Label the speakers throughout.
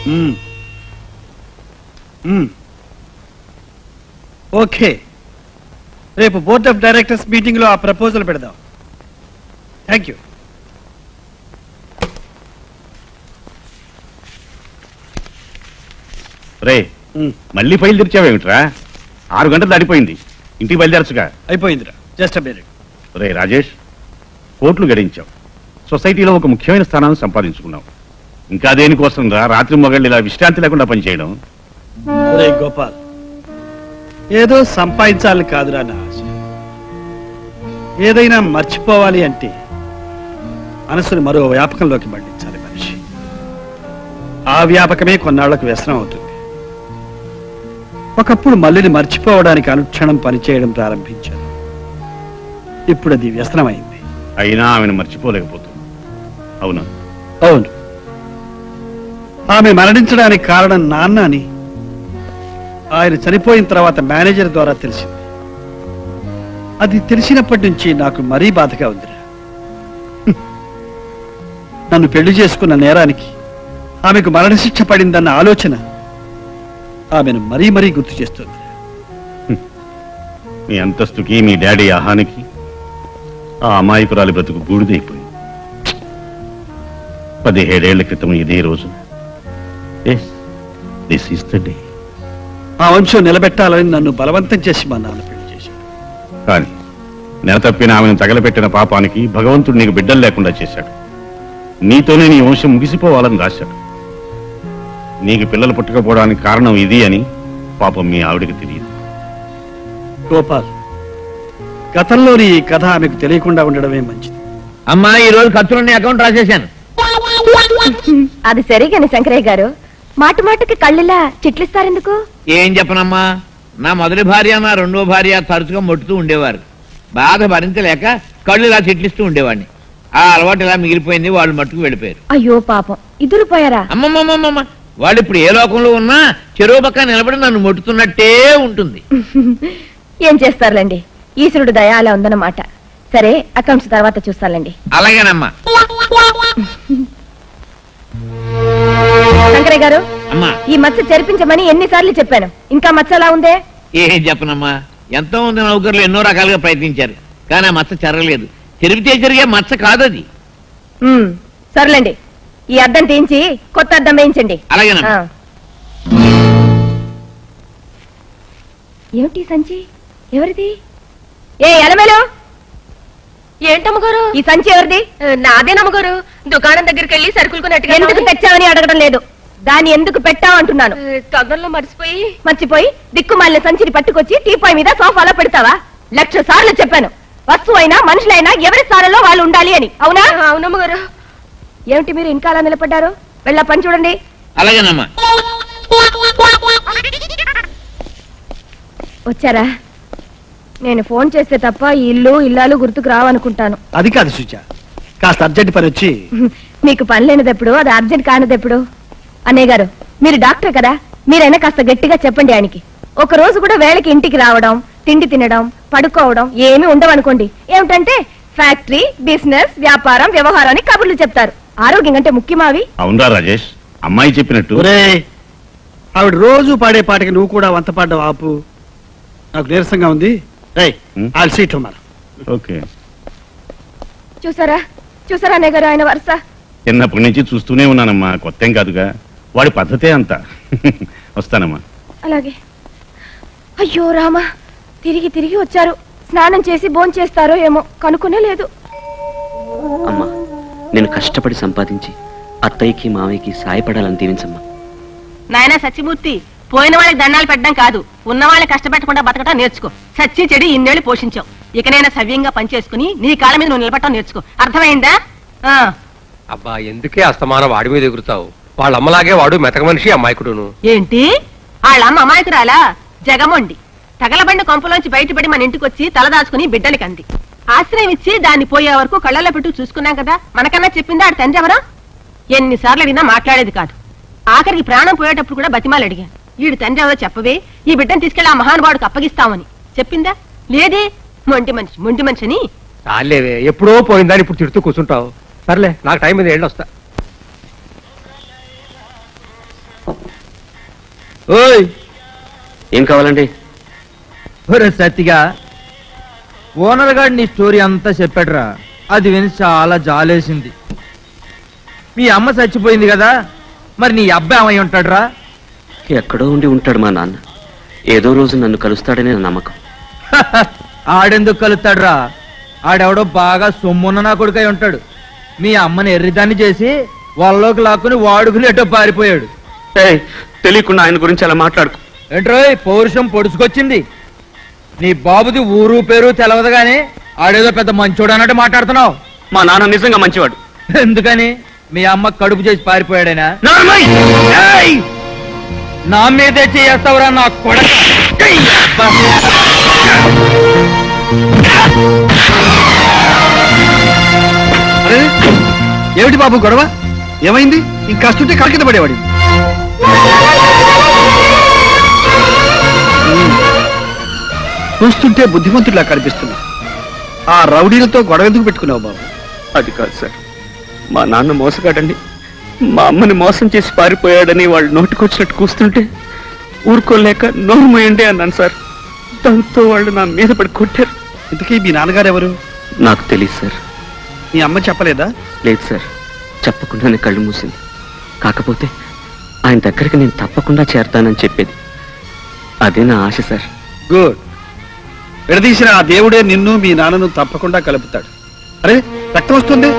Speaker 1: మ్మ్. మ్మ్. ఓకే రేపు board of directors meeting లో ఆ ప్రపోజల్ పెడదాం థ్యాంక్ యూ
Speaker 2: రే మళ్ళీ ఫైల్ తెరిచావేమిట్రా ఆరు గంటలు దాటిపోయింది ఇంటికి బయలుదేరచ్చుగా
Speaker 1: అయిపోయిందిరా జస్ట్ అ మినిట్
Speaker 2: రే రాజేష్ కోట్లు గడించావు సొసైటీలో ఒక ముఖ్యమైన స్థానాన్ని సంపాదించుకున్నావు ఇంకా దేనికోసం రా రాత్రి మొగళ్ళు ఇలా విశ్రాంతి లేకుండా పనిచేయడం
Speaker 1: ఒరే గోపాల్ ఏదో సంపాదించాలని కాదురా నా ఆశ ఏదైనా మర్చిపోవాలి అంటే మనసుని మరో వ్యాపకంలోకి మళ్లించాలి మనిషి ఆ వ్యాపకమే కొన్నాళ్లకు వ్యసనం అవుతుంది ఒకప్పుడు మల్లిని మర్చిపోవడానికి అనుక్షణం పనిచేయడం ప్రారంభించాను ఇప్పుడు అది వ్యసనమైంది
Speaker 2: అయినా ఆమెను మర్చిపోలేకపోతుంది అవునా
Speaker 1: అవును ఆమె మరణించడానికి కారణం నాన్న అని ఆయన చనిపోయిన తర్వాత మేనేజర్ ద్వారా తెలిసింది అది తెలిసినప్పటి నుంచి నాకు మరీ బాధగా ఉందిరా హ్మ్. నన్ను పెళ్లి చేసుకున్న నేరానికి ఆమెకు మరణశిక్ష పడిందన్న ఆలోచన ఆమెను మరీ మరీ గుర్తు చేస్తుంది
Speaker 2: మీ అంతస్తుకి మీ డాడీ ఆహానికి ఆ అమాయకురాలి బ్రతుకు బూడిదైపోయింది పదిహేడేళ్ల క్రితం ఇదే రోజు దిస్ ఈస్ ద డే
Speaker 1: ఆ వంశం నిలబెట్టాలని నన్ను బలవంతం చేసి మా నాన్న పెళ్లి చేశాడు
Speaker 2: కానీ నెల తప్పిన ఆమెను తగలపెట్టిన పాపానికి భగవంతుడు నీకు బిడ్డలు లేకుండా చేశాడు నీతోనే నీ వంశం ముగిసిపోవాలని రాశాడు నీకు పిల్లలు పుట్టకపోవడానికి కారణం ఇది అని పాపం మీ ఆవిడకి తెలియదు
Speaker 1: గోపాల్ గతంలోని ఈ కథ ఆమెకు తెలియకుండా ఉండడమే మంచిది
Speaker 3: అమ్మా ఈ రోజు ఖర్చులన్నీ అకౌంట్ రాసేశాను
Speaker 4: అది సరిగాని శంకరయ్య గారు మాట మాటకి కళ్ళిలా చిట్లిస్తారెందుకు
Speaker 3: ఏం చెప్పనమ్మా నా మొదటి భార్య నా రెండో భార్య తరచుగా మొట్టుతూ ఉండేవారు బాధ భరించలేక కళ్ళు ఇలా చిట్లిస్తూ ఉండేవాడిని ఆ అలవాటు ఇలా మిగిలిపోయింది వాళ్ళు మట్టుకు వెళ్ళిపోయారు
Speaker 4: అయ్యో పాపం ఇద్దరు పోయారా
Speaker 3: అమ్మమ్మమ్మమ్మ వాళ్ళు ఇప్పుడు ఏ లోకంలో ఉన్నా చెరువు పక్క నిలబడి నన్ను మొట్టుతున్నట్టే ఉంటుంది
Speaker 4: ఏం చేస్తారులేండి ఈశ్వరుడు దయ అలా ఉందన్నమాట సరే అకౌంట్స్ తర్వాత చూస్తానండి
Speaker 3: అలాగేనమ్మా
Speaker 4: శంకరయ్య గారు
Speaker 3: అమ్మా
Speaker 4: ఈ మచ్చ చెరిపించమని ఎన్నిసార్లు చెప్పాను ఇంకా మచ్చ అలా ఉందే
Speaker 3: ఏం చెప్పనమ్మా ఎంతో మంది నౌకర్లు ఎన్నో రకాలుగా ప్రయత్నించారు కానీ ఆ మచ్చ చెరగలేదు చెరిపితే జరిగే మచ్చ కాదది
Speaker 4: ఉమ్, సర్లేండి ఈ అద్దం తీయించి కొత్త అద్దం వేయించండి
Speaker 3: అలాగేనమ్మా
Speaker 4: ఆ. ఏమిటి ఈ సంచి ఎవరిది ఏ ఎలమేలు
Speaker 5: ఏంటమ్మగారు
Speaker 4: ఈ సంచి ఎవరిది
Speaker 5: నాదేనమ్మగారు దుకాణం దగ్గరికి వెళ్ళి సరుకులు కొన్నట్టుగా
Speaker 4: ఎందుకు తెచ్చావని అడగడం లేదు దాన్ని ఎందుకు పెట్టావు అంటున్నాను
Speaker 5: తొందరలో మర్చిపోయి
Speaker 4: మర్చిపోయి దిక్కుమాలిన సంచిని పట్టుకొచ్చి టీపాయ్ మీద సోఫాలో పెడతావా లక్ష సార్లు చెప్పాను వస్తువైనా మనుషులైనా ఎవరి స్థానంలో వాళ్ళు ఉండాలి అని అవునా
Speaker 5: అవునమ్మగారు
Speaker 4: ఏమిటి మీరు ఇంకా అలా నిలబడ్డారు వెళ్ళా పని చూడండి
Speaker 3: అలాగేనమ్మా
Speaker 4: వచ్చారా నేను ఫోన్ చేస్తే తప్ప ఈ ఇల్లు ఇల్లాలు గుర్తుకు రావనుకుంటాను
Speaker 1: అది కాదు సుజ కాస్త అర్జెంట్ పని వచ్చి
Speaker 4: మీకు పని లేనిదెప్పుడు అది అర్జెంట్ కానిదెప్పుడు అన్నయ్య గారు మీరు డాక్టర్ కదా మీరైనా కాస్త గట్టిగా చెప్పండి ఆయనకి ఒక రోజు కూడా వేళకి ఇంటికి రావడం తిండి తినడం పడుకోవడం ఏమీ ఉండవనుకోండి ఏమిటంటే ఫ్యాక్టరీ బిజినెస్ వ్యాపారం వ్యవహారం అని కబుర్లు చెప్తారు ఆరోగ్యం అంటే ముఖ్యమావి
Speaker 2: అవునరా రాజేష్ అమ్మాయి చెప్పినట్టు
Speaker 1: ఒరే ఆవిడ రోజు పాడే పాటకి నువ్వు కూడా వంత పాడడం ఆపు నాకు నీరసంగా ఉంది రై
Speaker 2: హ్మ్?
Speaker 1: ఆల్ సీట్ మన
Speaker 2: ఓకే
Speaker 4: చూసారా చూసారా అన్నయ్య గారు ఆయన వరుస
Speaker 2: చిన్నప్పటి నుంచి చూస్తూనే ఉన్నానమ్మా కొత్త ఏం కాదుగా వాడి పద్ధతే అంత వస్తానమ్మా
Speaker 4: అలాగే అయ్యో రామా తిరిగి తిరిగి వచ్చారు స్నానం చేసి భోంచేస్తారో ఏమో కనుక్కునే లేదు
Speaker 6: అమ్మా నేను కష్టపడి సంపాదించి అత్తయ్యకి మావయ్యకి సాయపడాలని దీవించమ్మా
Speaker 5: నాయనా సత్యమూర్తి పోయిన వాళ్ళకి దండాలు పెట్టడం కాదు ఉన్న వాళ్ళని కష్టపెట్టకుండా బతకటం నేర్చుకో సచ్చి చెడి ఇన్నేళ్ళు పోషించావు ఇకనైనా సవ్యంగా పనిచేసుకుని నీ కాళ్ళ మీద నువ్వు నిలబడటం నేర్చుకో అర్థమైందా ఆ
Speaker 7: అబ్బా ఎందుకే అస్తమానం వాడి మీద ఎగురుతావు వాళ్ళ అమ్మలాగే వాడు మెతక మనిషి అమ్మాయికుడును
Speaker 5: ఏంటి వాళ్ళమ్మ అమాయకురాలా జగమొండి తగలబండి కొంపలోంచి బయటపడి మన ఇంటికి వచ్చి తలదాచుకుని బిడ్డలకి అంది ఆశ్రయం ఇచ్చి దాన్ని పోయే వరకు కళ్ళల్లో పెట్టు చూసుకున్నాం కదా మనకన్నా చెప్పిందా ఆడు తండ్రి ఎవరా ఎన్నిసార్లు అడిగినా మాట్లాడేది కాదు ఆఖరికి ప్రాణం పోయేటప్పుడు కూడా బతిమాలు అడిగాను వీడు తండ్రి ఎవరో చెప్పవే ఈ బిడ్డను తీసుకెళ్లి ఆ మహానుభావుడికి అప్పగిస్తామని చెప్పిందా లేదే మొండి మనిషి మొండి మనిషి అని
Speaker 7: చాలేవే ఎప్పుడో పోయిందని ఇప్పుడు తిడుతూ కూర్చుంటావు సర్లే నాకు టైం మీద వెళ్ళి వస్తా
Speaker 8: ఓయ్
Speaker 6: ఏం కావాలండి
Speaker 8: ఒరే సత్తిగా ఓనర్ గారు నీ స్టోరీ అంతా చెప్పాడురా అది విని చాలా జాలేసింది మీ అమ్మ చచ్చిపోయింది కదా మరి నీ అబ్బాయి ఏమై ఉంటాడురా
Speaker 6: ఎక్కడో ఉండి ఉంటాడు మా నాన్న ఏదో రోజు నన్ను కలుస్తాడనే నా నమ్మకం
Speaker 8: ఆడెందుకు కలుస్తాడురా ఆడెవడో బాగా సొమ్మున్న నా కొడుకై ఉంటాడు మీ అమ్మని ఎర్రిదాన్ని చేసి వాళ్ళలోకి లాక్కుని వాడుకుని ఎటో పారిపోయాడు
Speaker 6: ఏయ్, తెలియకుండా ఆయన గురించి అలా మాట్లాడుకో
Speaker 8: ఏంట్రోయ్ పౌరుషం పొడుచుకొచ్చింది నీ బాబుది ఊరు పేరు తెలవదు గాని ఆడేదో పెద్ద మంచోడు అన్నట్టు మాట్లాడుతున్నావు
Speaker 6: మా నాన్న నిజంగా మంచివాడు
Speaker 8: ఎందుకని మీ అమ్మ కడుపు చేసి పారిపోయాడేనా
Speaker 6: నార్మల్! ఏయ్!
Speaker 8: నా మీదే చేస్తావురా నా కొడక ఏయ్, అబ్బా.
Speaker 1: అరే ఏమిటి బాబు గొడవ ఏమైంది ఇంకాస్తుంటే కడకింద పడేవాడి చూస్తుంటే బుద్ధిమంతుడిలా కనిపిస్తున్నా ఆ రౌడీలతో గొడవ ఎందుకు పెట్టుకున్నావు బాబు
Speaker 6: అది కాదు సార్ మా నాన్న మోసగాడండి మా అమ్మని మోసం చేసి పారిపోయాడని వాళ్ళు నోటికొచ్చినట్టు కూస్తుంటే ఊరుకోలేక నోరు మోయండి అన్నాను సార్ దాంతో వాళ్ళు నా మీద పడి కొట్టారు
Speaker 1: ఇంతకీ మీ నాన్నగారు ఎవరు
Speaker 6: నాకు తెలియదు సార్
Speaker 1: మీ అమ్మ చెప్పలేదా
Speaker 6: లేదు సార్ చెప్పకుండానే కళ్ళు మూసింది కాకపోతే ఆయన దగ్గరికి నేను తప్పకుండా చేరతానని చెప్పేది అదే నా ఆశ సార్
Speaker 1: గుడ్ విడదీసిన ఆ దేవుడే నిన్ను మీ నాన్నను తప్పకుండా కలుపుతాడు అరే రక్తం వస్తుంది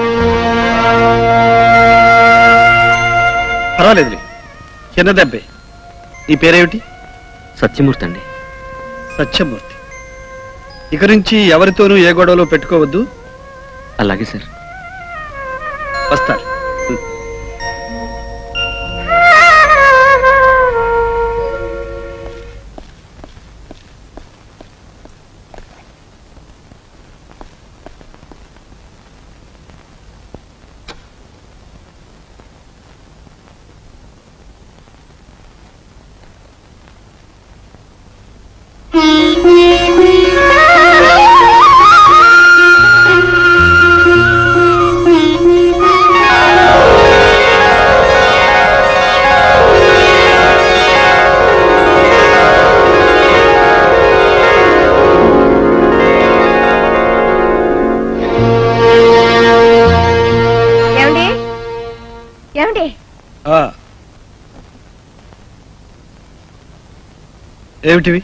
Speaker 1: పర్వాలేదులే చిన్న దెబ్బే నీ పేరేమిటి
Speaker 6: సత్యమూర్తి అండి
Speaker 1: సత్యమూర్తి ఇక నుంచి ఎవరితోనూ ఏ గొడవలో పెట్టుకోవద్దు
Speaker 6: అలాగే సార్
Speaker 1: వస్తారు
Speaker 4: ఏమండి ఏమండి
Speaker 1: ఆ. ఏమిటివి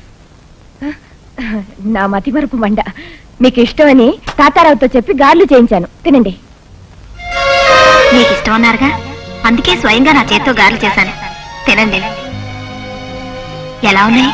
Speaker 4: నా మతిమరుపు మండ మీకు ఇష్టమని తాతారావుతో చెప్పి గార్లు చేయించాను తినండి
Speaker 9: మీకు ఇష్టం అన్నారుగా అందుకే స్వయంగా నా చేత్తో గారెలు చేశాను తినండి ఎలా ఉన్నాయి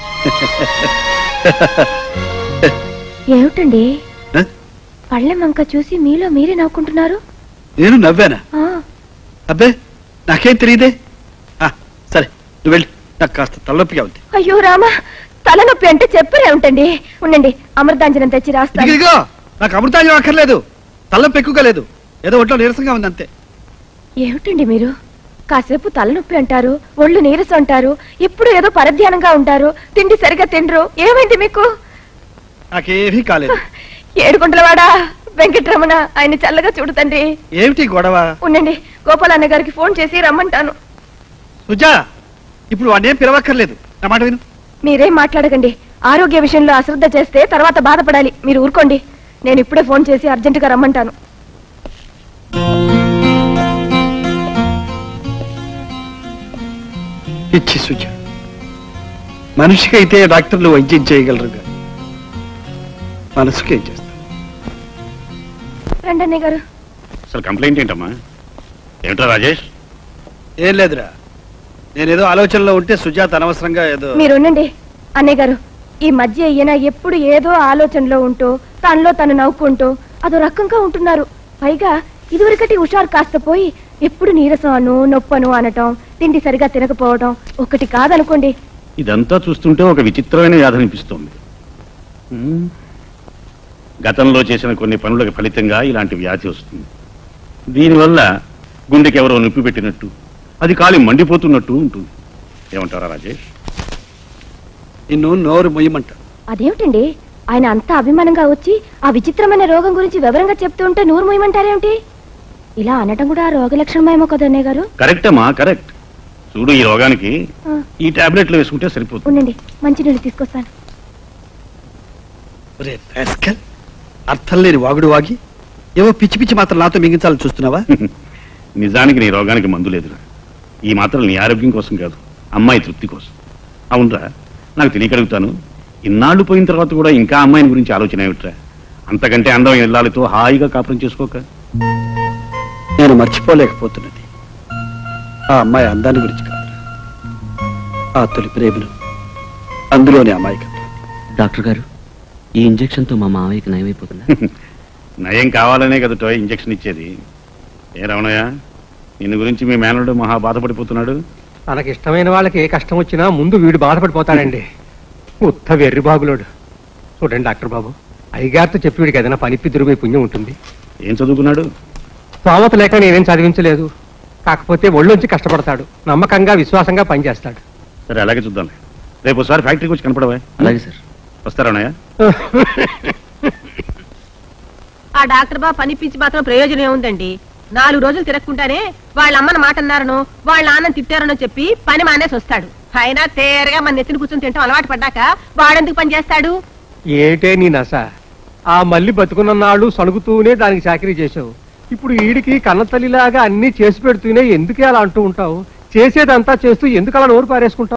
Speaker 4: ఏమిటండి
Speaker 1: ఆ?
Speaker 4: పళ్ళెం వంక చూసి మీలో మీరే నవ్వుకుంటున్నారు
Speaker 1: నేను నవ్వానా
Speaker 4: ఆ,
Speaker 1: అబ్బే నాకేం తెలియదే ఆ, సరే నువ్వు వెళ్ళి నాకు కాస్త తలనొప్పిగా ఉంది
Speaker 4: అయ్యో రామా తలనొప్పి అంటే చెప్పరే ఉంటండి ఉండండి అమృతాంజనం తెచ్చి రాస్తాను
Speaker 1: ఇదిగో నాకు అమృతాంజనం అక్కర్లేదు తలనొప్పి ఎక్కువగా లేదు ఏదో ఒంట్లో నీరసంగా ఉంది అంతే
Speaker 4: ఏమిటండి మీరు కాసేపు తలనొప్పి అంటారు ఒళ్ళు నీరసం అంటారు ఎప్పుడు ఏదో పరధ్యానంగా ఉంటారు తిండి సరిగా తినరు ఏమైంది మీకు
Speaker 1: నాకేమీ కాలేదు
Speaker 4: ఏడుకుంటలవాడా వెంకటరమణ ఆయన చల్లగా చూడుతండి
Speaker 1: ఏమిటి గొడవ
Speaker 4: ఉండండి గోపాలన్న గారికి ఫోన్ చేసి రమ్మంటాను
Speaker 1: సుజా ఇప్పుడు వాడినేం పిలవక్కర్లేదు నా మాట విను
Speaker 4: మీరేం మాట్లాడకండి ఆరోగ్య విషయంలో అశ్రద్ధ చేస్తే తర్వాత బాధపడాలి మీరు ఊరుకోండి నేను ఇప్పుడే ఫోన్ చేసి అర్జెంటుగా రమ్మంటాను
Speaker 1: ఇచ్చి సుజ మనిషికైతే డాక్టర్లు వైద్యం చేయగలరు కానీ మనసుకేం చేస్తారు
Speaker 4: రండి అన్నయ్య గారు
Speaker 2: అసలు కంప్లైంట్ ఏంటమ్మా ఏమిటో రాజేష్
Speaker 1: ఏం లేదురా నేనేదో ఆలోచనలో ఉంటే సుజాత అనవసరంగా ఏదో
Speaker 4: మీరు ఉండండి అన్నయ్య గారు ఈ మధ్య ఈయన ఎప్పుడు ఏదో ఆలోచనలో ఉంటూ తనలో తను నవ్వుకుంటూ అదో రకంగా ఉంటున్నారు పైగా ఇదివరకటి హుషారు కాస్త పోయి ఎప్పుడు నీరసం అను నొప్పను అనటం తిండి సరిగా తినకపోవడం ఒకటి కాదనుకోండి
Speaker 2: ఇదంతా చూస్తుంటే ఒక విచిత్రమైన వ్యాధి అనిపిస్తోంది ఉమ్. గతంలో చేసిన కొన్ని పనులకు ఫలితంగా ఇలాంటి వ్యాధి వస్తుంది దీనివల్ల గుండెకి ఎవరో నొప్పి పెట్టినట్టు అది కాలి మండిపోతున్నట్టు ఉంటుంది ఏమంటారా రాజేష్
Speaker 1: నిన్ను నోరు మొయ్యమంట
Speaker 4: అదేమిటండి ఆయన అంత అభిమానంగా వచ్చి ఆ విచిత్రమైన రోగం గురించి వివరంగా చెప్తూ ఉంటే నూరు మూయమంటారేమిటి ఇలా అనటం కూడా రోగ లక్షణమేమో కదా అన్నయ్య గారు
Speaker 2: కరెక్ట్ అమ్మా కరెక్ట్ చూడు ఈ రోగానికి
Speaker 4: ఆ,
Speaker 2: ఈ టాబ్లెట్లు వేసుకుంటే సరిపోతుంది
Speaker 4: ఉండండి మంచినీళ్ళు తీసుకొస్తాను
Speaker 1: ఒరే rascal, అర్థం లేని వాగుడు వాగి ఏవో పిచ్చి పిచ్చి మాత్రం నాతో మింగించాలని చూస్తున్నావా
Speaker 2: నిజానికి నీ రోగానికి మందు లేదురా ఈ మాత్రం నీ ఆరోగ్యం కోసం కాదు అమ్మాయి తృప్తి కోసం అవునరా నాకు తెలియగలుగుతాను ఇన్నాళ్ళు పోయిన తర్వాత కూడా ఇంకా అమ్మాయిని గురించి ఆలోచన ఏమిట్రా అంతకంటే అందమైన ఇల్లాలతో హాయిగా కాపురం చేసుకోక
Speaker 1: నేను మర్చిపోలేకపోతున్నది ఆ అమ్మాయి అందాన్ని గురించి కాదు ఆ తొలి ప్రేమను అందులోని అమాయకత్వం
Speaker 6: డాక్టర్ గారు ఈ ఇంజెక్షన్ తో మా మావయ్యకి నయమైపోతుందా
Speaker 2: నయం కావాలనే కదా టోయ్ ఇంజెక్షన్ ఇచ్చేది ఏ రమణయ్య నిన్ను గురించి మీ మేనడు మహా బాధపడిపోతున్నాడు
Speaker 7: తనకి ఇష్టమైన వాళ్ళకి ఏ కష్టం వచ్చినా ముందు వీడు బాధపడిపోతాడండి ఉత్త వెర్రి బాగులోడు చూడండి డాక్టర్ బాబు అయ్యగారితో చెప్పి వీడికి ఏదైనా పనిప్పి దురుమై పుణ్యం ఉంటుంది
Speaker 2: ఏం చదువుకున్నాడు
Speaker 7: స్తోమత లేక నేనేం చదివించలేదు కాకపోతే ఒళ్ళొంచి కష్టపడతాడు నమ్మకంగా విశ్వాసంగా పనిచేస్తాడు
Speaker 2: సరే అలాగే చూద్దాం రేపు ఒకసారి ఫ్యాక్టరీకి వచ్చి కనపడవా
Speaker 6: అలాగే సార్
Speaker 2: వస్తారా అన్నయ్య
Speaker 5: ఆ డాక్టర్ బాబు పనిపించి మాత్రం ప్రయోజనం ఏముందండి నాలుగు రోజులు తిరగకుండానే వాళ్ళ అమ్మని మాట అన్నారను వాళ్ళ నాన్న తిట్టారనో చెప్పి పని మానేసి వస్తాడు అయినా తేరగా మన నెత్తిని కూర్చొని తింటాం అలవాటు పడ్డాక వాడెందుకు పని చేస్తాడు
Speaker 7: ఏటే నీ నస ఆ మళ్ళీ బతుకున్న నాళ్ళు సణుగుతూనే దానికి చాకరీ చేసావు ఇప్పుడు ఈడికి కన్నతల్లిలాగా అన్ని చేసి పెడుతూనే ఎందుకే అలా అంటూ ఉంటావు చేసేదంతా చేస్తూ ఎందుకు అలా నోరు పారేసుకుంటావు